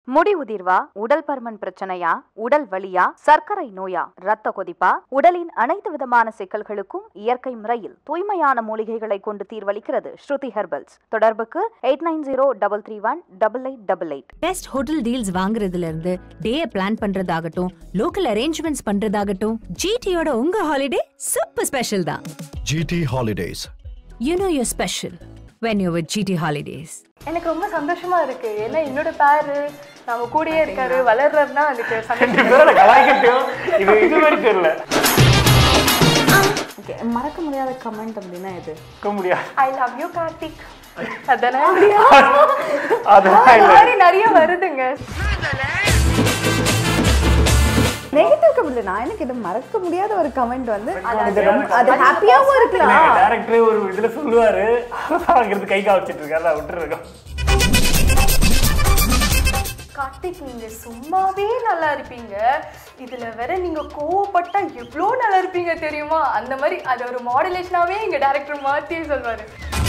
முடி உதிர்வா உடல் பருமன் பிரச்சனையா உடல் வலியா சர்க்கரை நோயா இரத்த கொதிப்பா உடலின் அனைத்து விதமான சிக்கல்களுக்கும் இயற்கை முறையில் தூய்மையான மூலிகைகளை கொண்டு தீர்வளிக்கிறது ஸ்ருதி ஹெர்பல்ஸ் தொடர்புக்கு eight nine zero double three one double eight double eight best hotel deals வாங்குறதுல இருந்து டேய பிளான் பண்றதாகட்டும் லோக்கல் அரேஞ்ச்மெண்ட்ஸ் பண்றதாகட்டும் ஜிடியோட உங்க ஹாலிடே சூப்பர் ஸ்பெஷல் தான் GT Holidays. You know your special when you with GT holidays எனக்கு ரொம்ப சந்தோஷமா இருக்கு ஏன்னா என்னோட பேரு நம்ம கூடயே இருக்காரு வளர்றாருன்னா அதுக்கு சந்தோஷம் இதோட கலாய்க்கட்டும் இது இது மாதிரி தெரியல ஓகே மறக்க முடியாத கமெண்ட் அப்படின்னா இது இருக்க முடியாது ஐ லவ் யூ கார்த்திக் அதானே அதெல்லாம் இந்த இல்ல மாதிரி நிறைய வருதுங்க நெகட்டிவ் கமெண்ட் நான் என்ன கேட்டேன் மறக்க முடியாத ஒரு கமெண்ட் வந்து அது ரொம்ப அது ஹாப்பியாவும் இருக்கலாம் டேரக்டரே ஒரு இதுல சொல்லுவாரு அங்கிருந்து கை காவச்சிட்டு இருக்காரு நான் விட்டுருக்கோம் கார்த்திக் நீங்க சும்மாவே நல்லா இருப்பீங்க இதுல வேற நீங்க கோவப்பட்டா எவ்வளோ நல்லா இருப்பீங்க தெரியுமா அந்த மாதிரி அது ஒரு மாடுலேஷனாவே எங்க டேரக்டர் மாத்தியே சொல்வாரு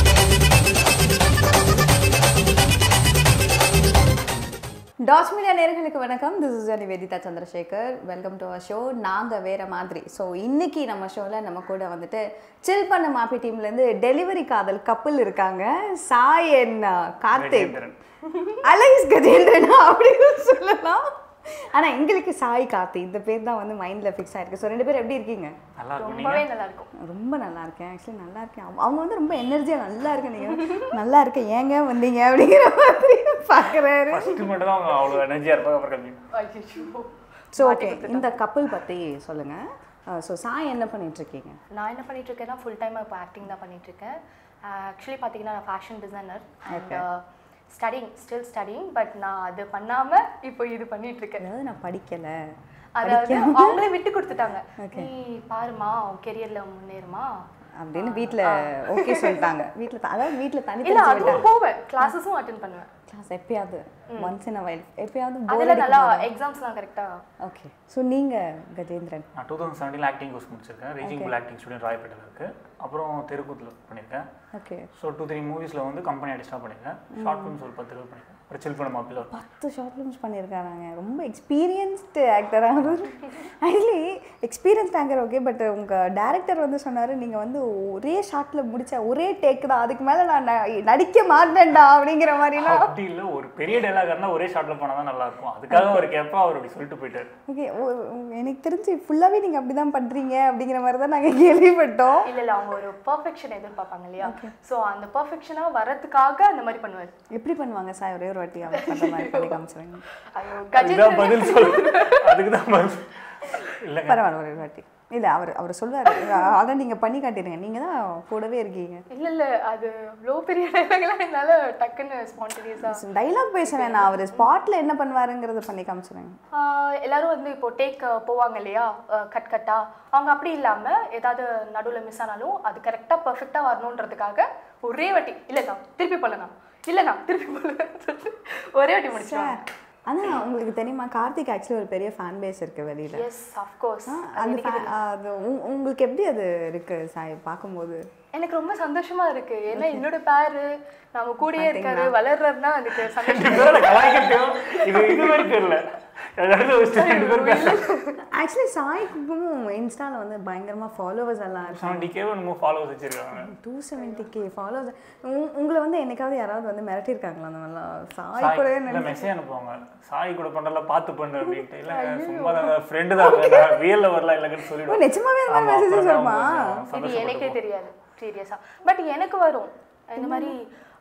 டாஸ் மீடியா நேர்களுக்கு வணக்கம் this is Nivedita Chandrasekar welcome to our show நாங்கள் வேற மாதிரி ஸோ இன்னைக்கு நம்ம ஷோவில் நம்ம கூட வந்துட்டு சில் பண்ண மாப்பி டீம்லேருந்து டெலிவரி காதல் கப்பல் இருக்காங்க சாய் அண்ட் கார்த்திக் கஜேந்திரன். அலைஸ் கஜேந்திரன் அப்படின்னு சொல்லலாம் ஆனால் எங்களுக்கு சாய் கார்த்தி இந்த பேர் தான் வந்து மைண்டில் ஃபிக்ஸ் ஆயிருக்கு ஸோ ரெண்டு பேரும் எப்படி இருக்கீங்க நல்லா இருக்கும் நீங்க ரொம்பவே நல்லா இருக்கும் ரொம்ப நல்லா இருக்கேன் ஆக்சுவலி நல்லா இருக்கேன் அவங்க- அவங்க வந்து ரொம்ப எனர்ஜியாக நல்லா இருக்கு நீங்கள் நல்லா இருக்கேன் ஏங்க வந்தீங்க அப்படிங்கிற மாதிரி பார்க்குறாரு ஃபர்ஸ்ட் மட்டும் தான் அவங்க அவ்வளவு எனர்ஜியா இருப்பாங்க அப்புறம் கம்மி ஐயோ ஸோ ஓகே இந்த கப்பல் பற்றி சொல்லுங்கள் ஸோ சாய் என்ன பண்ணிட்டு இருக்கீங்க நான் என்ன பண்ணிட்டு இருக்கேன்னா ஃபுல் டைம் இப்போ ஆக்டிங் தான் பண்ணிட்டு இருக்கேன் ஆக்சுவலி பார்த்தீங்கன்னா நான் fashion designer and studying still studying but நான் அது பண்ணாம இப்போ இது பண்ணிட்டு இருக்கேன் அதாவது நான் படிக்கலை அதாவது அவங்களே விட்டு கொடுத்துட்டாங்க நீ பாருமா உன் கெரியர்ல முன்னேறுமா அப்படின்னு வீட்டில் ஓகே சொல்லிட்டாங்க வீட்டில் அதாவது வீட்டில் தனி இல்ல அதுவும் போவேன் கிளாஸஸும் அட்டென்ட் பண்ணுவேன் கிளாஸ் எப்பயாவது ஒன்ஸ் இன் அ வைல் எப்பயாவது அதுல நல்லா எக்ஸாம்ஸ்லாம் கரெக்டா ஓகே ஸோ நீங்கள் கஜேந்திரன் நான் two thousand seventeen acting course முடிச்சிருக்கேன் ரீச்சிங் புல் ஆக்டிங் ஸ்டூடெண்ட் ராயப்பேட்டில் இருக்கு அப்புறம் தெருக்கூத்தில் பண்ணியிருக்கேன் ஓகே ஸோ டூ த்ரீ மூவிஸில் வந்து கம்பெனி ஆர்டிஸ்டாக பண்ணியிருக்கேன் ஷார்ட் ஃபிலிம்ஸ் ஒரு பத்து பேர் பண்ணியிருக்கேன் ஒரு சில் பண்ண மாப்பிள்ள ஒரு பத்து ஷார்ட் ஃபிலிம்ஸ் பண்ணியிருக்காங்க ரொம்ப எக்ஸ்பீரியன்ஸ்டு ஆக்டராக actually experienced anchor okay but உங்கள் டேரக்டர் வந்து சொன்னார் நீங்கள் வந்து ஒரே ஷாட்டில் முடிச்ச ஒரே டேக் தான் அதுக்கு மேலே நான் ந- நடிக்க மாட்டேன்டா அப்படிங்கிற மாதிரிலாம் அப்படி இல்லை ஒரு பெரிய டைலாக் இருந்தால் ஒரே ஷார்ட்டில் போனால் தான் நல்லா இருக்கும் அதுக்காக ஒரு கேப்பா அவர் அப்படி சொல்லிட்டு போயிட்டார் ஓகே எனக்கு தெரிஞ்சு ஃபுல்லாகவே நீங்கள் அப்படி தான் பண்ணுறீங்க அப்படிங்கிற மாதிரி தான் நாங்கள் கேள்விப்பட்டோம் இல்ல இல்ல அவங்க ஒரு பெர்ஃபெக்ஷன் எதிர்பார்ப்பாங்க இல்லையா சோ அந்த பெர்ஃபெக்ஷனா வரதுக்காக அந்த மாதிரி பண்ணுவாரு எப்படி பண்ணுவாங்க சார் ஒரே ஒரு வாட்டி அவர் பண்ணுற மாதிரி பண்ணி காமிச்சுருங்க ஐயோ அதுதான் கஜேந்திரன் பதில் சொல்லு அதுக்கு தான் பதில் இல்லைங்க பரவாயில்ல ஒரு வாட்டி இல்லை அவர் அவர் சொல்லுவார் அதை நீங்கள் பண்ணி காட்டிடுங்க நீங்கள் தான் கூடவே இருக்கீங்க இல்ல இல்ல அது அவ்வளோ பெரிய டைலாக்லாம் என்னால டக்குன்னு ஸ்பான்டேனியஸா டைலாக் பேச வேணாம் அவர் ஸ்பாட்டில் என்ன பண்ணுவாருங்கிறத பண்ணி காமிச்சுருங்க எல்லாரும் வந்து இப்போ டேக் போவாங்க இல்லையா கட் கட்டா அவங்க அப்படி இல்லாம ஏதாவது நடுவுல மிஸ் ஆனாலும் அது கரெக்டா பெர்ஃபெக்டா வரணுன்றதுக்காக ஒரே வாட்டி இல்லைண்ணா திருப்பி போடலாம் இல்லைண்ணா திருப்பி போடலாம் ஒரே வாட்டி முடிச்சிருவாங்க ஆனால் உங்களுக்கு தெரியுமா கார்த்திக் ஆக்சுவலி ஒரு பெரிய ஃபேன் பேஸ் இருக்குது வெளியில் எஸ் அஃப்கோர்ஸ் அந்த fan- அது உங்- உங்களுக்கு எப்படி அது இருக்கு சாய் பார்க்கும்போது எனக்கு ரொம்ப சந்தோஷமா இருக்கு ஏன்னா என்னோட பேரு நம்ம கூடயே இருக்காரு வளர்றாருன்னா அதுக்கு சந்தோஷம் இதோட கலாய்க்கட்டும் இது இது மாதிரி தெரியல நடுவுல வச்சுட்டு ரெண்டு பேரும் பேச ஆக்சுவலி சாய்க்கும் இன்ஸ்டாவில் வந்து பயங்கரமாக ஃபாலோவர்ஸ் எல்லாம் இருக்கு செவன்டி கே நம்ம ஃபாலோவர்ஸ் வச்சிருக்காங்க டூ செவன்ட்டி கே ஃபாலோவர்ஸ் உங்களை வந்து என்னைக்காவது யாராவது வந்து மிரட்டியிருக்காங்களா அந்த மாதிரிலாம் சாய் சாய் கூடவே இல்ல மெசேஜ் அனுப்புவாங்க சாய் கூட பண்றல பார்த்து பண்ணு அப்படின்ட்டு இல்லைங்க சும்மா தாங்க ஃப்ரெண்டு தான் ரியல்ல வரல இல்லைங்கன்னு ஓ, சொல்லிடுவோம் நிஜமாவே அந்த மாதிரி ஆமா, messages அப்புறம் வருமா? தான் கொஞ்சம் இது எனக்கே சந்தோஷப்பட்டுப்போம். தெரியாது சீரியஸா பட் எனக்கு வரும் இந்த மாதிரி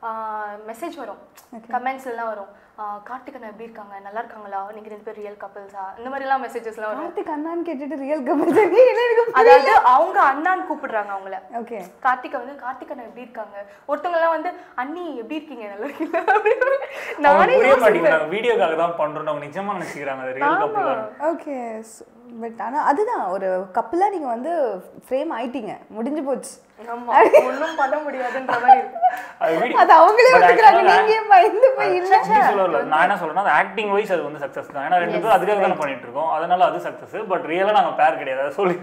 மெசேஜ் வரும் கமெண்ட்ஸ் எல்லாம் வரும் ஆஹ் கார்த்திகன் எப்படி இருக்காங்க நல்லா இருக்காங்களா நீங்க ரெண்டு பேர் ரியல் கப்பிள்ஸா இந்த மாதிரி எல்லாம் மெசேஜஸ்லாம் வரும் கார்த்திக் அண்ணான்னு கேட்டுட்டு ரியல் கமெண்ட்ஸ் எனக்கு அதாவது அவங்க அண்ணான்னு கூப்பிடுறாங்க அவங்கள ஓகே கார்த்திகை வந்து கார்த்திகன் எப்படி இருக்காங்க ஒருத்தவங்க எல்லாம் வந்து அண்ணி எப்படி இருக்கீங்க நல்லா இருக்கீங்களா அப்படின்னு நானே அவங்க புரிய யோசிப்பேன். மாட்டேங்குது நாங்க வீடியோக்காக தான் பண்றோம் அவங்க நிஜமா நினைச்சுக்கிறாங்க அது ரியல் கப்பல் ஓகே பட் ஆனா அதுதான் ஒரு கப்பலா நீங்க வந்து ஃப்ரேம் ஆயிட்டீங்க முடிஞ்சு போச்சு ஆமா ஒன்றும் பண்ண முடியாதுன்ற மாதிரி இருக்கு அது video- அது அவங்களே but ஒத்துக்கிறாங்க actually நீங்க ஏன் பயந்து போய் இல்ல அப்படி சொல்ல வரல. நான் என்ன சொல்றேன்னா அது ஆக்டிங் வைஸ் அது வந்து சக்சஸ் தான் ஏன்னா ரெண்டு பேரும் அதுக்காக தானே பண்ணிட்டு இருக்கோம் அதனால அது சக்சஸ் பட் ரியலா நாங்க பேர் கிடையாது அதை சொல்லி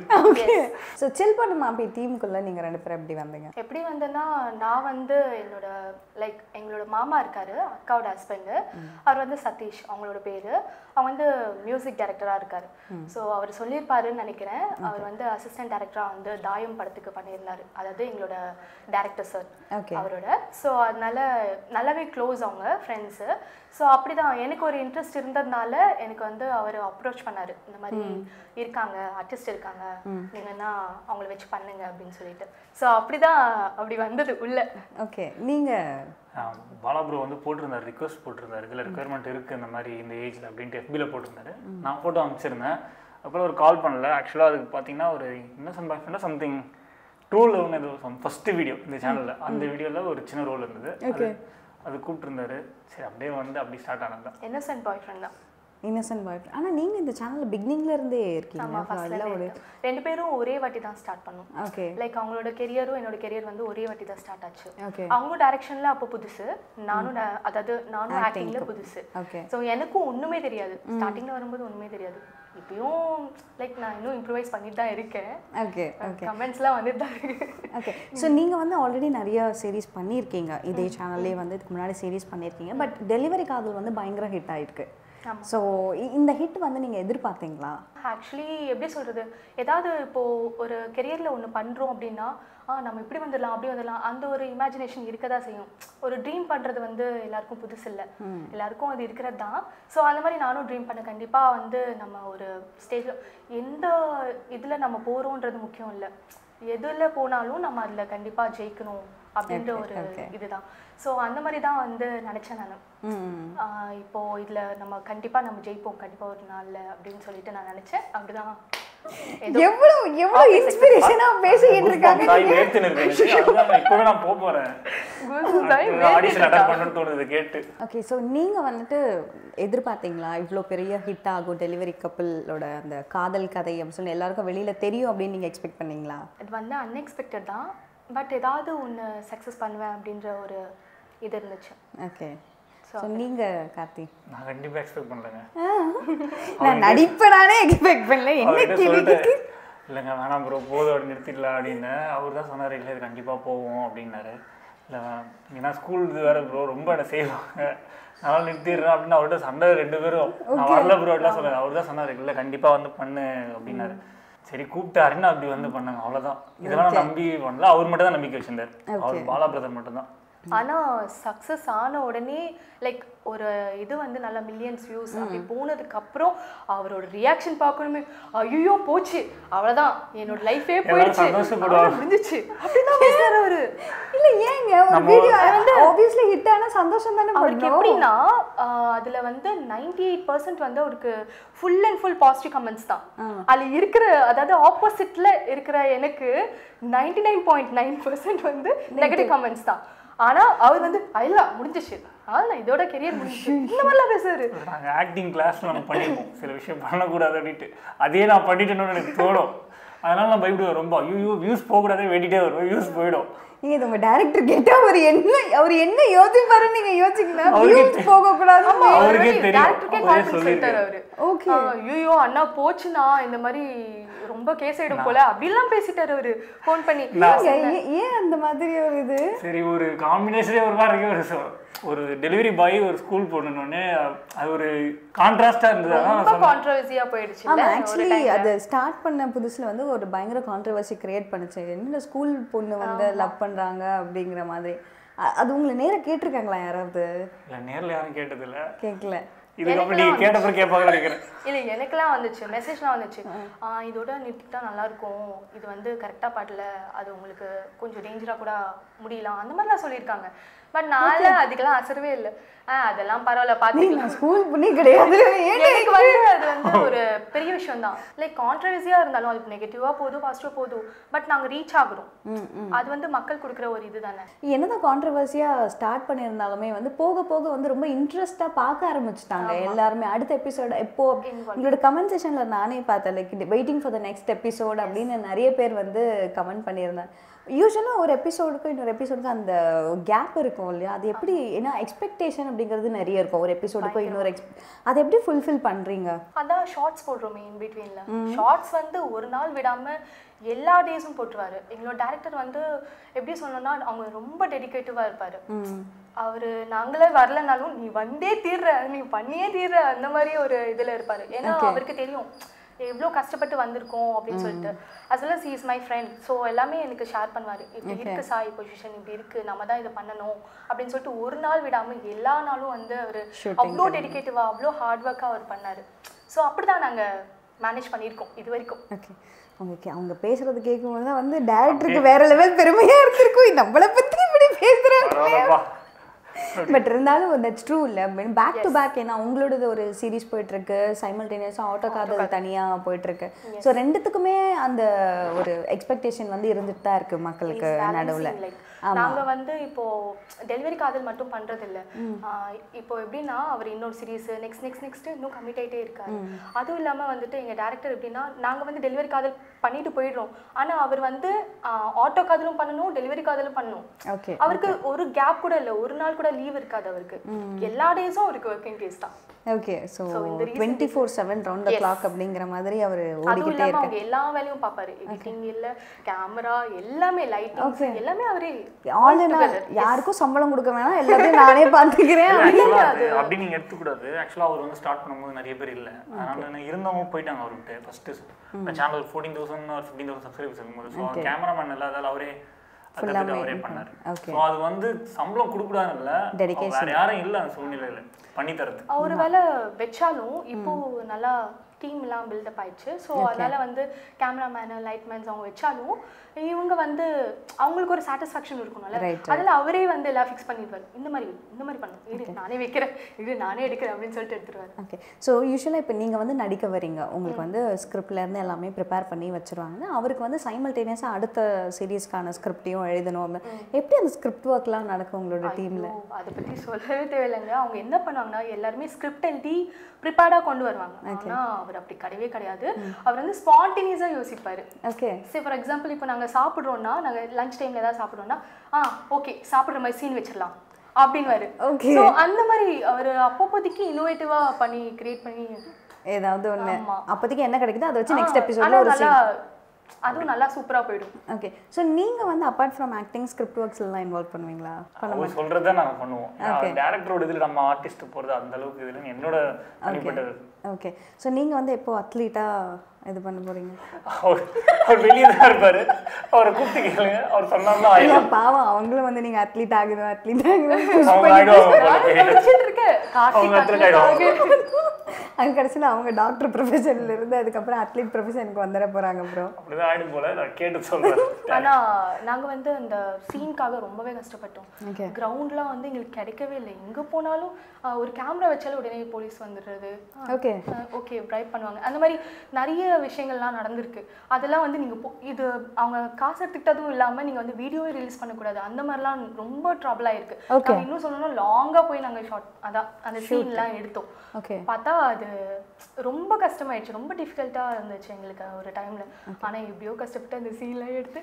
ஸோ சில் பண்ண மாப்பி டீமுக்குள்ள நீங்க ரெண்டு பேரும் எப்படி வந்தீங்க எப்படி வந்தேன்னா நான் வந்து என்னோட லைக் எங்களோட மாமா இருக்காரு அக்காவோட ஹஸ்பண்டு அவர் வந்து சதீஷ் அவங்களோட பேரு அவங்க வந்து மியூசிக் டைரக்டராக இருக்காரு ஸோ அவர் சொல்லியிருப்பாருன்னு நினைக்கிறேன் அவர் வந்து அசிஸ்டன்ட் டைரக்டராக வந்து தாயம் படத்துக்கு பண்ணியிருந்தாரு அதாவது எங்களோட டைரக்டர் சார் Okay. அவரோட ஸோ அதனால நல்லாவே க்ளோஸ் அவங்க ஃப்ரெண்ட்ஸு ஸோ அப்படிதான் எனக்கு ஒரு இன்ட்ரெஸ்ட் இருந்ததுனால எனக்கு வந்து அவர் அப்ரோச் பண்ணாரு இந்த மாதிரி இருக்காங்க ஆர்டிஸ்ட் இருக்காங்க நீங்கன்னா அவங்கள வச்சு பண்ணுங்க அப்படின்னு சொல்லிட்டு ஸோ அப்படிதான் அப்படி வந்தது உள்ள ஓகே நீங்க ஆஹ் பாலா ப்ரோ வந்து போட்டிருந்தாரு ரிக்வஸ்ட் போட்டிருந்தாரு இதில் ரெக்குயர்மெண்ட் இருக்குது இந்த மாதிரி இந்த ஏஜில் அப்படின்ட்டு FB-ல போட்டிருந்தாரு நான் ஃபோட்டோ அனுப்பிச்சிருந்தேன் அப்புறம் ஒரு கால் பண்ணல ஆக்சுவலாக அதுக்கு பார்த்தீங்கன்னா ஒரு இன்னசென்ட் பாய் ஃப்ரெண்டாக சம்திங் ட்ரூ லெவன் ஏதோ ஃபஸ்ட்டு வீடியோ இந்த சேனலில் அந்த வீடியோவில் ஒரு சின்ன ரோல் இருந்தது அது அது கூப்பிட்டுருந்தாரு சரி அப்படியே வந்து அப்படி ஸ்டார்ட் ஆனது தான் இன்னசென்ட் பாய் ஃப்ரெண்ட் தான் இன்னசென்ட் பாய் ஆனா நீங்க இந்த சேனல்ல பிகினிங்ல இருந்தே ஆமா இருக்கீங்க ஃபர்ஸ்ட்ல இல்ல ஒரு ரெண்டு பேரும் ஒரே வாட்டி தான் ஸ்டார்ட் பண்ணோம் ஓகே லைக் அவங்களோட கெரியரும் என்னோட கெரியர் வந்து ஒரே வாட்டி தான் ஸ்டார்ட் ஆச்சு ஓகே அவங்க டைரக்ஷன்ல அப்போ புதுசு நானும் da- அதாவது நானும் ஆக்டிங்ல புதுசு ஓகே ஸோ எனக்கும் ஒண்ணுமே தெரியாது ஸ்டார்டிங்ல வரும்போது ஒண்ணுமே தெரியாது இப்பயும் லைக் நான் இன்னும் இம்ப்ரூவைஸ் பண்ணிட்டு தான் இருக்கேன் ஓகே ஓகே கமெண்ட்ஸ்லாம் வந்துட்டு தான் இருக்கு ஓகே ஸோ நீங்கள் வந்து ஆல்ரெடி நிறைய சீரிஸ் பண்ணியிருக்கீங்க இதே சேனல்லே வந்து இதுக்கு முன்னாடி சீரிஸ் பண்ணியிருக்கீங்க பட் டெலிவரி காதல் வந்து பயங்கர ஹிட் ஆயிருக்கு ஸோ இந்த ஹிட் வந்து நீங்கள் எதிர்பார்த்தீங்களா ஆக்சுவலி எப்படி சொல்றது ஏதாவது இப்போ ஒரு கெரியர்ல ஒன்று பண்றோம் அப்படின்னா ஆ நம்ம இப்படி வந்துடலாம் அப்படி வந்துடலாம் அந்த ஒரு இமேஜினேஷன் இருக்க தான் செய்யும் ஒரு ட்ரீம் பண்றது வந்து எல்லாருக்கும் புதுசு இல்லை எல்லாருக்கும் அது இருக்கிறது தான் ஸோ அந்த மாதிரி நானும் ட்ரீம் பண்ண கண்டிப்பா வந்து நம்ம ஒரு ஸ்டேஜ்ல எந்த இதுல நம்ம போறோன்றது முக்கியம் இல்லை எதுல போனாலும் நம்ம அதுல கண்டிப்பா ஜெயிக்கணும் அப்படின்ற ஒரு இதுதான் ஸோ அந்த மாதிரி தான் வந்து நினைச்சேன் நான் ம் ஆஹ் இப்போ இதுல நம்ம கண்டிப்பா நம்ம ஜெயிப்போம் கண்டிப்பா ஒரு நாள்ல அப்படின்னு சொல்லிட்டு நான் நினைச்சேன் அப்படிதான் ஏதோ எவ்வளோ எவ்வளோ இன்ஸ்பிரேஷனாக பேசிக்கிட்டு இருக்காங்க தாய் வேர்த்துன்னு இருக்கு எனக்கு. அதுதான் நான் இப்பவே நான் போக போறேன் goosebumps ஆகி ஆடிஷன் அட்டன் பண்ணணும்னு தோணுது கேட்டு ஓகே ஸோ நீங்கள் வந்துட்டு எதிர்பார்த்தீங்களா இவ்வளோ பெரிய ஹிட் ஆகும் டெலிவரி கப்பிளோட அந்த காதல் கதை அப்படின்னு சொல்லி எல்லாருக்கும் வெளியில் தெரியும் அப்படின்னு நீங்கள் எக்ஸ்பெக்ட் பண்ணீங்களா இது வந்து அன்எக்ஸ்பெக்டட் தான் பட் ஏதாவது ஒன்று சக்ஸஸ் பண்ணுவேன் அப்படின்ற ஒரு இது இருந்துச்சு ஓகே ஸோ நீங்கள் கார்த்தி நான் கண்டிப்பா எக்ஸ்பெக்ட் பண்ணலங்க நான் நடிப்பேனானே எக்ஸ்பெக்ட் பண்ணல என்ன அவர்கிட்ட கேள்வி சொல்லிட்டு இல்லைங்க வேணாம் ப்ரோ போதும் அப்படி நிறுத்திடலாம் அப்படின்னு அவர் தான் சொன்னார் இல்லை இது கண்டிப்பாக போவோம் அப்படின்னாரு இல்லை ஏன்னா ஸ்கூல் இது வேறு ப்ரோ ரொம்ப என்ன செய்வாங்க அதனால நிறுத்திடுறேன் அப்படின்னு அவர்கிட்ட சண்டை ரெண்டு பேரும் நான் வரல ப்ரோ அப்படிலாம் சொன்னார் அவர் தான் சொன்னார் இல்லை கண்டிப்பாக வந்து பண்ணு அப்படின்னாரு சரி கூப்பிட்டாருன்னு அப்படி வந்து பண்ணாங்க அவ்வளோதான் இதெல்லாம் நான் நம்பி பண்ணல அவர் மட்டும் தான் நம்பிக்கை வச்சிருந்தார் அவர் பாலா பிரதர் மட்டும்தான் ஆனா சக்ஸஸ் ஆன உடனே லைக் ஒரு இது வந்து நல்ல மில்லியன்ஸ் வியூஸ் அப்படி போனதுக்கு அப்புறம் அவரோட ரியாக்ஷன் பார்க்கணுமே ஐயோ போச்சு அவ்வளவுதான் என்னோட லைஃபே போயிடுச்சு சந்தோஷப்படுவாங்க. அவ்வளவுதான் முடிஞ்சிச்சு அப்படிதான் பேசுறாரு அவரு இல்ல ஏங்க ஒரு வீடியோ ஆப்வியஸ்லி ஹிட் ஆனா சந்தோஷம் தானே அவருக்கு பண்ணோம் எப்படின்னா ஆஹ் அதுல வந்து 98% எயிட் பர்சன்ட் வந்து அவருக்கு full and full positive comments தான் அதுல இருக்கிற அதாவது ஆப்போசிட்ல இருக்கிற எனக்கு 99.9% நைன் பாயிண்ட் நைன் பர்சன்ட் வந்து நெகட்டிவ் கமெண்ட்ஸ் தான் ஆனா அவர் வந்து இல்ல முடிஞ்சிச்சு அதான் இதோட கெரியர் முடிஞ்சிச்சு இந்த மாதிரிலாம் பேசுறாரு நாங்கள் ஆக்டிங் கிளாஸ்ல நம்ம பண்ணிருப்போம் சில விஷயம் பண்ணக்கூடாது அப்படின்ட்டு அதே நான் பண்ணிட்டேன்னு எனக்கு தோணும் அதனால நான் பயப்படுவேன் ரொம்ப ஐயோ வியூஸ் போகக்கூடாதே வேண்டிகிட்டே வருவேன் வியூஸ் போயிடும் நீங்க இது உங்க டைரக்டர் கேட்டா அவர் என்ன அவர் என்ன யோசிப்பாருன்னு நீங்க யோசிக்கலாம் அவருக்கே வியூஸ் போக கூடாது அவருக்கே தெரியும். டேரக்டருக்கே அவரே கால் பண்ணி சொல்லிட்டாரு அவரு Okay. ஐயோ அண்ணா போச்சுண்ணா இந்த மாதிரி ரொம்ப கேஸ் ஆயிடும் போல அப்படிலாம் பேசிட்டாரு அவரு ஃபோன் பண்ணி ஏங்க, ஏ- ஏன் அந்த மாதிரி ஒரு இது சரி ஒரு காம்பினேஷனே ஒரு மாதிரி இருக்கு ஒரு சொ- ஒரு டெலிவரி பாய் ஒரு ஸ்கூல் போடணுன்னே அது ஒரு கான்ட்ராஸ்டாக இருந்தது அதான் நான் ரொம்ப சொன்னேன். கான்ட்ரவர்சியா போயிடுச்சு ஆமா ஆக்சுவலி அது ஸ்டார்ட் பண்ண புதுசுல வந்து ஒரு பயங்கர கான்ட்ரவர்சி கிரியேட் பண்ணுச்சு என்ன ஸ்கூல் பொண்ணு வந்து லவ் பண்றாங்க அப்படிங்கிற மாதிரி அ- அது உங்களை நேரா கேட்டிருக்காங்களா யாராவது இல்ல நேர்ல யாரும் கேட்டதில்ல கேட்கல இதுக்கப்புறம் நீங்க கேட்டப்பறம் கேட்பாங்க நினைக்கிறேன் இல்ல எனக்கெல்லாம் வந்துச்சு மெசேஜ்லாம் வந்துச்சு ஆ, இதோட நிறுத்திட்டா நல்லா இருக்கும் இது வந்து கரெக்டா பாடல அது உங்களுக்கு கொஞ்சம் டேஞ்சரா கூட முடியலாம் அந்த மாதிரிலாம் சொல்லியிருக்காங்க பட் நான்ல அதுக்கெல்லாம் அசரவே இல்லை ஆ அதெல்லாம் பரவாயில்ல நீ பார்த்துக்கலாம் நான் ஸ்கூல் பண்ணி கிடையாது ஏன் எனக்கு வந்து அது வந்து ஒரு பெரிய விஷயம் தான் லைக் கான்ட்ரவர்சியா இருந்தாலும் அது நெகட்டிவா போதும் பாசிட்டிவா போதும் பட் நாங்க ரீச் ஆகுறோம் அது வந்து மக்கள் கொடுக்குற ஒரு இது தானே என்னதான் கான்ட்ரவர்சியாக ஸ்டார்ட் பண்ணியிருந்தாலுமே வந்து போக போக வந்து ரொம்ப இன்ட்ரெஸ்டாக பார்க்க ஆரம்பிச்சிட்டாங்க எல்லாருமே அடுத்த எபிசோட எப்போ உங்களோட கமெண்ட் செஷனில் நானே பார்த்தேன் like waiting for the next episode அப்படின்னு நிறைய பேர் வந்து கமெண்ட் பண்ணியிருந்தாங்க யூஸ்வலாக ஒரு எபிசோடுக்கும் இன்னொரு எபிசோடுக்கும் அந்த கேப் இருக்கும் இல்லையா அது எப்படி ஏன்னா எக்ஸ்பெக்டேஷன் அப்படிங்கிறது நிறைய இருக்கும் ஒரு எபிசோடுக்கும் இன்னொரு எக்ஸ் அதை எப்படி ஃபுல்ஃபில் பண்ணுறீங்க அதான் ஷார்ட்ஸ் போடுறோமே இன் பிட்வீன்ல ஷார்ட்ஸ் வந்து ஒரு நாள் விடாம எல்லா டேஸும் போட்டுருவாரு எங்களோட டேரக்டர் வந்து எப்படி சொல்லணும்னா அவங்க ரொம்ப டெடிகேட்டிவா இருப்பாரு அவரு நாங்களே வரலனாலும் நீ வந்தே தீர்ற நீ பண்ணியே தீர்ற அந்த மாதிரி ஒரு இதுல இருப்பாரு ஏன்னா அவருக்கு தெரியும் எவ்வளோ கஷ்டப்பட்டு வந்திருக்கோம் அப்படின்னு சொல்லிட்டு as well as he is my friend so எல்லாமே எனக்கு ஷேர் பண்ணுவார் இப்படி இருக்கு சாய் பொசிஷன் இப்படி இருக்கு நம்ம தான் இதை பண்ணணும் அப்படின்னு சொல்லிட்டு ஒரு நாள் விடாம எல்லா நாளும் வந்து அவர் அவ்வளோ டெடிகேட்டிவா அவ்வளோ ஹார்ட் ஒர்க்காக அவர் பண்ணாரு ஸோ அப்படிதான் நாங்க மேனேஜ் பண்ணியிருக்கோம் இது வரைக்கும் ஓகே அவங்க அவங்க பேசுறது கேட்கும்போது தான் வந்து டேரக்டருக்கு வேற லெவல் பெருமையா இருந்திருக்கும் நம்மளை பத்தி இப்படி பேசுறாங்க பரவாயில்லப்பா பட் இருந்தாலும் தட்ஸ் ட்ரூ இல்லை பேக் டு பேக் ஏன்னா உங்களோடது ஒரு சீரிஸ் போயிட்டு இருக்கு சைமல்டேனியஸாக ஆட்டோ காதல் தனியாக போயிட்டு இருக்கு ஸோ ரெண்டுத்துக்குமே அந்த ஒரு எக்ஸ்பெக்டேஷன் வந்து இருந்துட்டு தான் இருக்கு மக்களுக்கு நடுவில் லைக் நாங்க வந்து இப்போ டெலிவரி காதல் மட்டும் பண்றது இல்ல ஆஹ் இப்போ எப்படின்னா அவர் இன்னொரு சீரிஸ் நெக்ஸ்ட் நெக்ஸ்ட் நெக்ஸ்ட் இன்னும் கமிட் ஆயிட்டே இருக்காரு அதுவும் இல்லாம வந்துட்டு எங்க டேரக்டர் எப்படின்னா நாங்க வந்து டெலிவரி காதல் பண்ணிட்டு போயிடுறோம் ஆனா அவர் வந்து ஆட்டோ காதலும் பண்ணணும் டெலிவரி காதலும் பண்ணணும் ஓகே அவருக்கு ஒரு கேப் கூட இல்ல ஒரு நாள் கூட லீவ் இருக்காது அவருக்கு எல்லா டேஸும் அவருக்கு ஒர்க்கிங் டேஸ் தான் ஓகே ஸோ So, இந்த reason twenty four seven round the clock அப்படிங்கிற மாதிரி அவர் அதுவும் ஓடிக்கிட்டே இல்லாம இருக்காரு அவங்க எல்லா வேலையும் பாப்பாரு எடிட்டிங் இல்ல கேமரா எல்லாமே லைட்டிங் எல்லாமே அவரே ஆல் இன் ஆல் யாருக்கும் சம்பளம் கொடுக்க வேணாம் எல்லாத்தையும் நானே பார்த்துக்கிறேன் ஆக்சுவலாக அது அப்படி நீங்கள் எடுத்துக்கூடாது ஆக்சுவலாக அவர் வந்து ஸ்டார்ட் பண்ணும்போது நிறைய பேர் இல்லை அதனால இருந்தவங்க போயிட்டாங்க அவர்கிட்ட ஃபஸ்ட்டு இந்த சேனல் ஃபோர்டீன் தௌசண்ட் ஒரு ஃபிஃப்டீன் தௌசண்ட் சப்ஸ்கிரைபர்ஸ் இருக்கும்போது ஸோ கேமராமேன் இல்லாதால அவரே அதை கத்துட்டு அவரே பண்ணார் Okay. ஸோ அது வந்து சம்பளம் கொடுக்கூடாது இல்லை வேற யாரும் இல்லை அந்த சூழ்நிலையில பண்ணி தரது அவர் வேலை வச்சாலும் இப்போ நல்லா டீம் எல்லாம் பில்டப் ஆயிடுச்சு ஸோ அதனால வந்து கேமராமேனு லைட்மேன்ஸ் அவங்க வச்சாலும் இவங்க வந்து அவங்களுக்கு ஒரு சாட்டிஸ்ஃபேக்ஷன் இருக்கணும்ல அதில் அவரே வந்து எல்லாம் ஃபிக்ஸ் பண்ணிடுவார் இந்த மாதிரி வை, இந்த மாதிரி பண்ணும் இரு நானே வைக்கிறேன் இது நானே எடுக்கிறேன் அப்படின்னு சொல்லிட்டு எடுத்துருவாரு ஓகே ஸோ யூஸ்வலாக இப்போ நீங்கள் வந்து நடிக்க வரீங்க உங்களுக்கு வந்து scriptல இருந்து எல்லாமே ப்ரிப்பேர் பண்ணி வச்சிருவாங்க அவருக்கு வந்து சைமல்டேனியஸாக அடுத்த சீரீஸ்க்கான ஸ்கிரிப்டையும் எழுதணும் அப்படின்னு. எப்படி அந்த ஸ்கிரிப்ட் ஒர்க்லாம் நடக்கும் உங்களோட டீமில் ஓ, அதை பத்தி சொல்லவே தேவையில்லைங்க அவங்க என்ன பண்ணுவாங்கன்னா எல்லாருமே ஸ்கிரிப்ட் எழுதி ப்ரிப்பேர்டாக கொண்டு வருவாங்க ஆனா அவர் அப்படி கிடையவே கிடையாது அவர் வந்து ஸ்பான்டேனியஸாக யோசிப்பாரு ஓகே சரி ஃபார் எக்ஸாம்பிள் இப்போ நாங்கள் சாப்பிட்றோன்னா நாங்கள் லஞ்ச் டைமில் ஏதாவது சாப்பிட்றோன்னா ஆ ஓகே சாப்பிட்ற மாதிரி சீன் வச்சிடலாம் அப்படின்னு Okay. ஸோ அந்த மாதிரி அவர் அப்பப்போதைக்கு இன்னோவேட்டிவாக பண்ணி கிரியேட் பண்ணி ஏதாவது ஒன்று ஆமா. அப்போதைக்கு என்ன கிடைக்குதோ அதை வச்சு நெக்ஸ்ட் ஆ, எபிசோடில் ஆனா ஒரு நல்லா அதுவும் நல்லா சூப்பரா போயிடும் ஓகே ஸோ நீங்கள் வந்து அப்பார்ட் ஃப்ரம் ஆக்டிங் ஸ்கிரிப்ட் ஒர்க்ஸ்லாம் இன்வால்வ் பண்ணுவீங்களா அவர் சொல்றதை நாங்க பண்ணுவோம் டேரக்டரோட இதுல நம்ம ஆர்டிஸ்ட் போறது அந்த அளவுக்கு இதுல என்னோட தனிப்பட்ட ஓகே ஸோ நீங்கள் வந்து எப்போ அத்லீட்டாக இது பண்ண போகிறீங்க அவர் அவர் வெளியே தான் இருப்பாரு அவரை கூப்பிட்டு கேளுங்க அவர் சொன்னார்னா இல்ல ஆயிடும் பாவம் அவங்களும் வந்து நீங்க அத்லீட் ஆகுது அத்லீட் ஆகுது அவங்க ஆயிடுவாங்க போல நானும் நினைச்சிட்டு இருக்கேன் அவங்க கார்த்திக் அத்லீட் athlete ஆயிடுவாங்க அங்க கடைசியில் அவங்க டாக்டர் ப்ரொஃபஷன்ல இருந்து அதுக்கப்புறம் அத்லீட் ப்ரொஃபஷனுக்கு வந்துட போறாங்க ப்ரோ அப்படிதான் ஆயிடும் போல நான் கேட்டு சொல்றேன் ஆனா நாங்க வந்து அந்த சீனுக்காக ரொம்பவே கஷ்டப்பட்டோம் Okay. கிரவுண்ட்லாம் வந்து எங்களுக்கு கிடைக்கவே இல்லை எங்க போனாலும் ஆஹ், ஒரு கேமரா வச்சாலும் உடனே போலீஸ் வந்துடுறது ஓகே ஓகே ப்ரைப் பண்ணுவாங்க அந்த மாதிரி நிறைய விஷயங்கள்லாம் நடந்திருக்கு அதெல்லாம் வந்து நீங்க போ- இது அவங்க காசு எடுத்துக்கிட்டதும் இல்லாம நீங்க வந்து வீடியோவே ரிலீஸ் பண்ணக்கூடாது அந்த மாதிரிலாம் ரொம்ப ட்ரபிள் ஆயிருக்கு Okay. நாங்க இன்னும் சொல்லணும்னா லாங்கா போய் நாங்க ஷார்ட் அதான் அந்த சீன்லாம் எடுத்தோம் ஓகே பார்த்தா அது ரொம்ப கஷ்டமாயிடுச்சு ரொம்ப டிஃபிகல்ட்டாக இருந்துச்சு எங்களுக்கு ஒரு டைம்ல ஆனா எப்படியோ கஷ்டப்பட்டு அந்த சீன்லாம் எடுத்து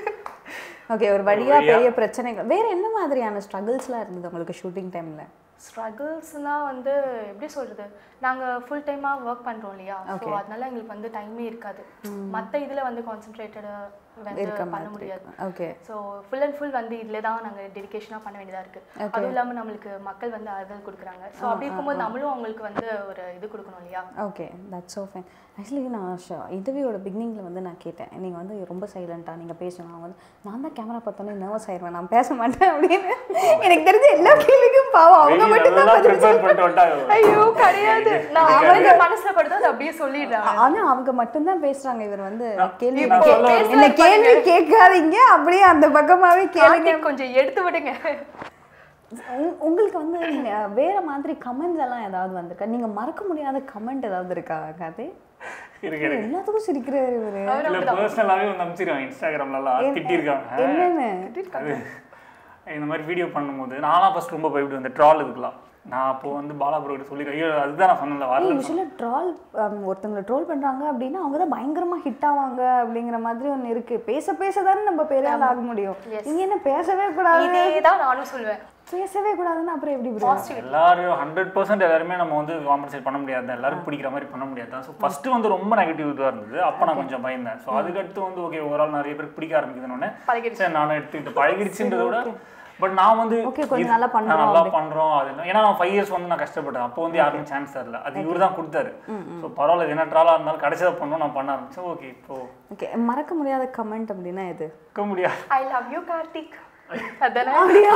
ஓகே ஒரு வழியா பெரிய பிரச்சனைகள் வேற என்ன மாதிரியான ஸ்ட்ரகிள்ஸ்லாம் இருந்தது உங்களுக்கு ஷூட்டிங் டைம்ல ஸ்ட்ரகிள்ஸ்னால் வந்து எப்படி சொல்றது நாங்க ஃபுல் டைமாக ஒர்க் பண்றோம் இல்லையா ஸோ அதனால எங்களுக்கு வந்து டைமே இருக்காது மத்த இதுல வந்து கான்சென்ட்ரேட்டடாக வந்து பண்ண முடியாது okay so full and full வந்து இதில் தான் நாங்கள் டெடிகேஷனாக பண்ண வேண்டியதாக இருக்கு அதுவும் இல்லாமல் நம்மளுக்கு மக்கள் வந்து ஆதரவு கொடுக்குறாங்க ஸோ அப்படி இருக்கும்போது நம்மளும் அவங்களுக்கு வந்து ஒரு இது கொடுக்கணும் இல்லையா okay that's so fine actually நான் இன்டர்வியூவோட பிகினிங்கில் வந்து நான் கேட்டேன் நீங்கள் வந்து ரொம்ப சைலண்ட்டாக நீங்கள் பேசணும் அவங்க வந்து நான் தான் கேமரா பார்த்தோன்னே நர்வஸ் ஆயிடுவேன் நான் பேச மாட்டேன் அப்படின்னு எனக்கு தெரிஞ்ச எல்லா கேள்விக்கும் பாவம் அவங்க மட்டும் தான் பதில் ப்ரிப்பேர் பண்ணிட்டு வந்துட்டாங்க ஐயோ கிடையாது நான் அவங்க மனசுல படுத்து அதை அப்படியே சொல்லிடுறேன் ஆனா அவங்க மட்டும்தான் பேசுறாங்க இவர் வந்து கேள்வி நான் கே- சொல்ல என்ன கேள்வி கேட்காதீங்க அப்படியே அந்த பக்கமாவே கேளுங்க கார்த்திக் கொஞ்சம் எடுத்து விடுங்க உங்க- உங்களுக்கு வந்து நீங்க வேற மாதிரி கமெண்ட்ஸ் எல்லாம் ஏதாவது வந்திருக்கா நீங்க மறக்க முடியாத கமெண்ட் ஏதாவது இருக்கா கதை இருக்கு இருக்கு எல்லாத்துக்கும் சிரிக்கிறாரு இவரு இல்ல பர்சனலாவே வந்து அனுப்பிச்சிருக்காங்க இன்ஸ்டாகிராம்லலாம் திட்டிருக்காங்க என்னன்னு அது இந்த மாதிரி வீடியோ பண்ணும்போது நான்லாம் ஃபர்ஸ்ட் ரொம்ப பயப்படுவேன் இந்த ட்ரால் இதுக்கெல்லாம் நான் அப்போ வந்து பாலா ப்ரோ கிட்ட சொல்லி ஐயோ அதுதான் நான் சொன்னல வரல யூஸ்வலாக ட்ரால் ஒருத்தவங்களை ட்ரோல் பண்றாங்க அப்படின்னா அவங்க தான் பயங்கரமா ஹிட் ஆவாங்க அப்படிங்கிற மாதிரி ஒன்று இருக்கு பேச பேச தானே நம்ம பெரிய ஆள் ஆக முடியும் நீங்க என்ன பேசவே கூடாது இதே தான் நானும் சொல்லுவேன் பேசவே கூடாதுன்னு அப்புறம் எப்படி bro? எல்லாரும் ஹண்ட்ரட் பர்சன்ட் எல்லாருமே நம்ம வந்து காம்பன்சேட் பண்ண முடியாது எல்லாருக்கும் பிடிக்கிற மாதிரி பண்ண முடியாது தான் ஸோ ஃபர்ஸ்ட் வந்து ரொம்ப நெகட்டிவ் இதுவாக இருந்தது அப்போ நான் கொஞ்சம் பயந்தேன் ஸோ அதுக்கடுத்து வந்து ஓகே ஓவரால் நிறைய பேருக்கு பிடிக்க ஆரம்பிக்குதுன்னு பழகிடுச்சு. சரி நானும் எடுத்துக்கிட்டு பழகிடுச்சுன்றத விட பட் நான் வந்து Okay, கொஞ்சம் இது- நல்லா நான் பண்றோம் நல்லா பண்றோம் அது என்ன- ஏன்னா நான் ஃபைவ் இயர்ஸ் வந்து நான் கஷ்டப்பட்டேன் அப்போ வந்து யாருமே சான்ஸ் தரல அது இவர் தான் கொடுத்தாரு ஸோ பரவாயில்ல என்ன ட்ராலாக இருந்தாலும் கடைசியாக பண்ணணும் நான் பண்ண ஆரம்பிச்சேன் ஓகே இப்போ ஓகே மறக்க முடியாத கமெண்ட் அப்படின்னா இது இருக்க முடியாது ஐ லவ் யூ கார்த்திக் அதானே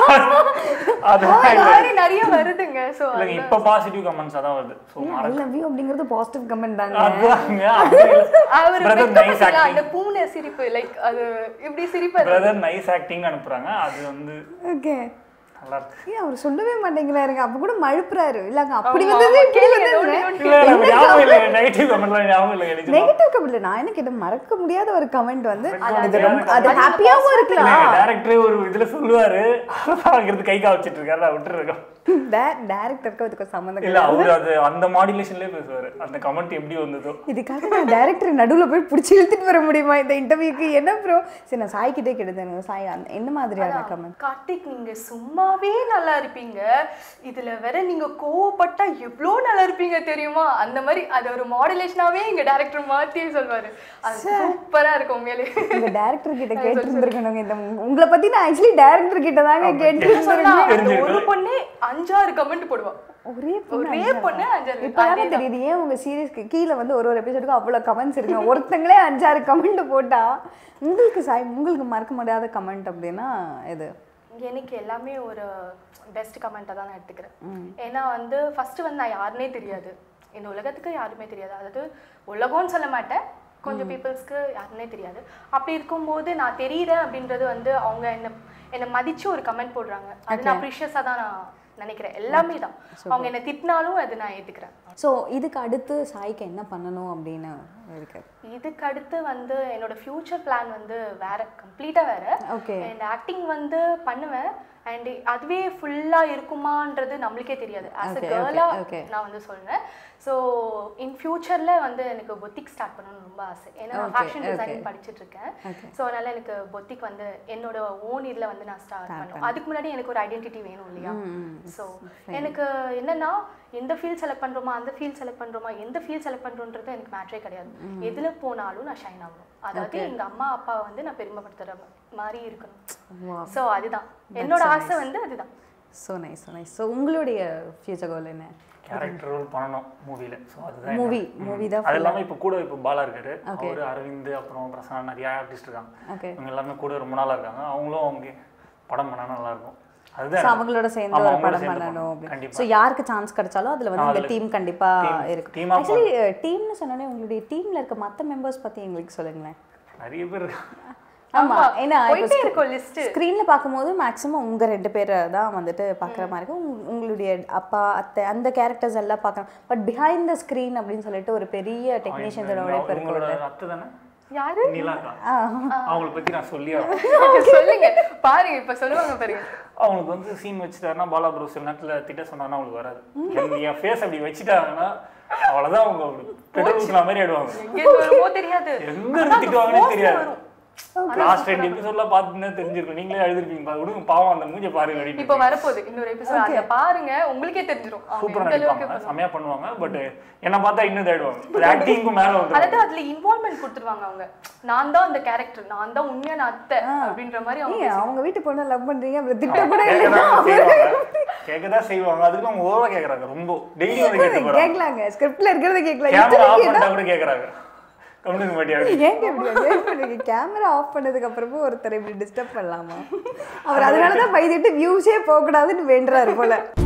அது அந்த மாதிரி நிறைய வருதுங்க ஸோ இல்லைங்க இப்போ பாசிட்டிவ் கமெண்ட்ஸ் அதான் வருது ஸோ ஐ லவ் யூ அப்படிங்கிறது பாசிட்டிவ் கமெண்ட் தாங்க அதுதாங்க அப்படி அவர் பிரதர் நைஸ் அந்த ஆக்டிங் பூனை சிரிப்பு லைக் அது இப்படி சிரிப்பு பிரதர் நைஸ் ஆக்டிங் அனுப்புறாங்க அது வந்து ஓகே நல்லா இருக்கு ஏன் அவர் சொல்லவே மாட்டேங்கிறாருங்க அப்ப கூட மழுப்புறாரு இல்லங்க அப்படி ஆமா, வந்தது ஆமா, இப்படி கேளுங்க, வந்தது நோண்டி, நோண்டி இல்ல இல்ல ஞாபகம் இல்லை நெகட்டிவ் கமெண்ட்லாம் ஞாபகம் இல்லை எனக்கு நெகட்டிவ் கமெண்ட் நான் என்ன கேட்டேன் மறக்க முடியாத ஒரு கமெண்ட் வந்து இது ரொம்ப அது ஹாப்பியாவும் இருக்கலாம் டேரக்டரே ஒரு இதுல சொல்லுவாரு அங்கிருந்து கை காவச்சிட்டு இருக்காரு நான் விட்டுருக்கேன் டேரக்டருக்கு அதுக்கு சம்மந்தம் இல்ல அவரு அது அந்த மாடுலேஷன்லயே பேசுவாரு அந்த கமெண்ட் எப்படி வந்ததோ இதுக்காக நான் டேரக்டர் நடுவுல போய் பிடிச்சி இழுத்துட்டு வர முடியுமா இந்த இன்டர்வியூக்கு என்ன ப்ரோ சரி நான் சாய் கிட்டே கேட்டேன் சாய் அந்த- என்ன மாதிரியான கமெண்ட் கார்த்திக் நீங்க சும்மாவே நல்லா இருப்பீங்க இதுல வேற நீங்க கோவப்பட்டா எவ்வளோ நல்லா இருப்பீங்க தெரியுமா அந்த மாதிரி அது ஒரு மாடுலேஷனாவே எங்க டேரக்டர் மாத்தியே சொல்வாரு அது சூப்பரா இருக்கும் உண்மையிலே இந்த டேரக்டர் கிட்ட கேட்டு இருந்திருக்கணும் இந்த உங்களை பத்தி நான் ஆக்சுவலி டேரக்டர் கிட்ட தாங்க கேட்டு சொன்னா இருந்திருக்கேன் அந்த ஒரு பொண்ணே அஞ்சாறு கமெண்ட் போடுவா ஒரே பொண்ணு ஒரே பொண்ணு அஞ்சாறு இப்பதானே தெரியுது ஏன் உங்க சீரியஸ்க்கு கீழே வந்து ஒரு ஒரு எபிசோடுக்கு அவ்வளவு கமெண்ட்ஸ் இருக்கு ஒருத்தங்களே அஞ்சாறு கமெண்ட் போட்டா உங்களுக்கு சாய் உங்களுக்கு மறக்க முடியாத கமெண்ட் அப்படின்னா இது எனக்கு எல்லாமே ஒரு பெஸ்ட் கமெண்ட்டாக தான் நான் எடுத்துக்கிறேன் ஏன்னா வந்து ஃபர்ஸ்ட் வந்து நான் யாருனே தெரியாது இந்த உலகத்துக்கு யாருமே தெரியாது அதாவது உலகம்னு சொல்ல மாட்டேன் கொஞ்சம் பீப்புள்ஸ்க்கு யாருன்னே தெரியாது அப்படி இருக்கும்போது நான் தெரியுறேன் அப்படின்றது வந்து அவங்க என்ன என்னை மதிச்சு ஒரு கமெண்ட் போடுறாங்க அது நான் ப்ரீஷியஸாக தான் நான் நினைக்கிறேன் எல்லாமே தான் அவங்க என்னை திட்டினாலும் அது நான் ஏற்றுக்கிறேன் ஸோ இதுக்கு அடுத்து சாய்க்கு என்ன பண்ணணும் அப்படின்னு இருக்கு இதுக்கு அடுத்து வந்து என்னோட ஃப்யூச்சர் பிளான் வந்து வேற கம்ப்ளீட்டாக வேற ஓகே அண்ட் ஆக்டிங் வந்து பண்ணுவேன் அண்ட் அதுவே ஃபுல்லாக இருக்குமான்றது நம்மளுக்கே தெரியாது ஆஸ் அ Okay, okay, கேர்லாக okay. நான் வந்து சொல்றேன் ஸோ இன் ஃபியூச்சரில் வந்து எனக்கு பொத்திக் ஸ்டார்ட் பண்ணணும்னு ரொம்ப ஆசை ஏன்னா நான் Okay, ஃபேஷன் okay. டிசைனிங் படிச்சுட்டு இருக்கேன் Okay. ஸோ அதனால எனக்கு பொத்திக் வந்து என்னோட ஓன் இதில் வந்து நான் ஸ்டார்ட் பண்ணணும் அதுக்கு முன்னாடி எனக்கு ஒரு ஐடென்டிட்டி வேணும் இல்லையா ஸோ எனக்கு என்னன்னா எந்த ஃபீல்ட் செலக்ட் பண்றோமா அந்த ஃபீல்ட் செலக்ட் பண்றோமா எந்த ஃபீல்ட் செலக்ட் பண்றோன்றது எனக்கு மேட்ரே கிடையாது எதுல போனாலும் நான் ஷைன் ஆகணும் அதாவது எங்க அம்மா அப்பாவை வந்து நான் பெருமைப்படுத்துற மாதிரி இருக்கணும் ஸோ அதுதான் என்னோட ஆசை வந்து அதுதான் so nice so nice so உங்களுடைய ஃபியூச்சர் கோல் என்ன கேரக்டர் ரோல் பண்ணணும் மூவில ஸோ அதுதான் Movie, என்ன. movie ம். தான் அது இல்லாமல் இப்போ கூட இப்போ பாலா இருக்காரு அவரு அரவிந்த் அப்புறம் பிரசாந்த் நிறைய ஆர்டிஸ்ட் இருக்காங்க ஓகே இவங்க எல்லாமே கூட ரொம்ப நாளா இருக்காங்க அவங்களும் அவங்க படம் பண்ணா நல்லா இருக்கும் அதுதான் ஸோ எனக்கு- அவங்களோட சேர்ந்து ஆமா, ஒரு அவங்களோட படம் சேர்ந்து பண்ணணும் பண்ணணும். அப்படின்னு கண்டிப்பா. ஸோ யாருக்கு சான்ஸ் கிடைச்சாலும் அதில் வந்து இந்த அதுல டீம் கண்டிப்பா team- இருக்கும் team ஆ ஆக்சுவலி டீம்னு சொன்னோன்னே உங்களுடைய டீம்ல இருக்க மற்ற மெம்பர்ஸ் பத்தி எங்களுக்கு சொல்லுங்களேன் நிறைய பேர் இருக்காங்க ஆமா ஏன்னா போயிட்டே இருக்கும் லிஸ்ட் ஸ்க்ரீன்ல பார்க்கும்போது மேக்ஸிமம் உங்க ரெண்டு பேரை தான் வந்துட்டு பார்க்குற மாதிரி இருக்கும் உங்க- உங்களுடைய அப்பா அத்தை அந்த கேரக்டர்ஸ் எல்லாம் பார்க்கலாம் பட் பிஹைண்ட் த ஸ்க்ரீன் அப்படின்னு சொல்லிட்டு ஒரு பெரிய டெக்னீஷியன்ஸோட உழைப்பு உங்களோட இருக்கும்ல அத்தை தானே யாரு நீலாக்கா ஆ. அவங்கள பத்தி நான் சொல்லி ஆகணும். சொல்லுங்க பாருங்க இப்ப சொல்லுவாங்க பாருங்க அவங்களுக்கு வந்து சீன் வச்சுட்டாருன்னா பாலா ப்ரோ சில நேரத்துல திட்ட சொன்னாங்கன்னா அவங்களுக்கு வராது என் என் ஃபேஸ் அப்படி வச்சுட்டாங்கன்னா அவ்வளவுதான் அவங்க பெட்ரோல் ஊத்துன மாதிரி ஆயிடுவாங்க எங்க இருந்து வருமோ தெரியாது எங்க இருந்து திட்டுவாங்கன்னே தெரியாது வரும். லாஸ்ட் ரெண்டு எபிசோட்லாம் பார்த்துன்னு தெரிஞ்சிருக்கும் நீங்களே எழுதிருப்பீங்க பா விடுங்க பாவம் அந்த மூஞ்ச பாருங்க இப்ப அப்படின்னு வரப்போகுது இன்னொரு எபிசோட் அத பாருங்க உங்களுக்கே தெரிஞ்சிரும் அவங்க சூப்பரா எந்த அளவுக்கு நடிப்பாங்க செமையா பண்ணுவாங்க பட் என்ன பார்த்தா இன்னும் தேடுவாங்க ஆக்டிங்க்கும் மேல வந்து அதாவது அதுல இன்வால்மெண்ட் கொடுத்துருவாங்க அவங்க நான் தான் அந்த கேரக்டர் நான் தான் உண்மையான அத்தை அப்படின்ற மாதிரி அவங்க ஏங்க அவங்க வீட்டு பொண்ணை லவ் பண்றீங்க அப்புறம் திட்ட கூட கேட்கதான் செய்வாங்க கேட்கதான் செய்வாங்க அதுக்கு அவங்க ஓவரா கேக்குறாங்க ரொம்ப டெய்லி வந்து கேட்டு போறாங்க கேட்கலாங்க ஸ்கிரிப்ட்ல இருக்கிறத கேட்கலாம் கேமரா ஆஃப் இத்தனைக்கு பண்ணிட்டா கூட கேக்குறாங்க கம்முனுக்கு மாட்டியா ஏங்க இப்படி கேமரா ஆஃப் பண்ணதுக்கு அப்புறமும் ஒருத்தர் இப்படி டிஸ்டர்ப் பண்ணலாமா அவர் அதனால தான் பயந்துட்டு வியூஸே போகக்கூடாதுன்னு வேண்டுறாரு போல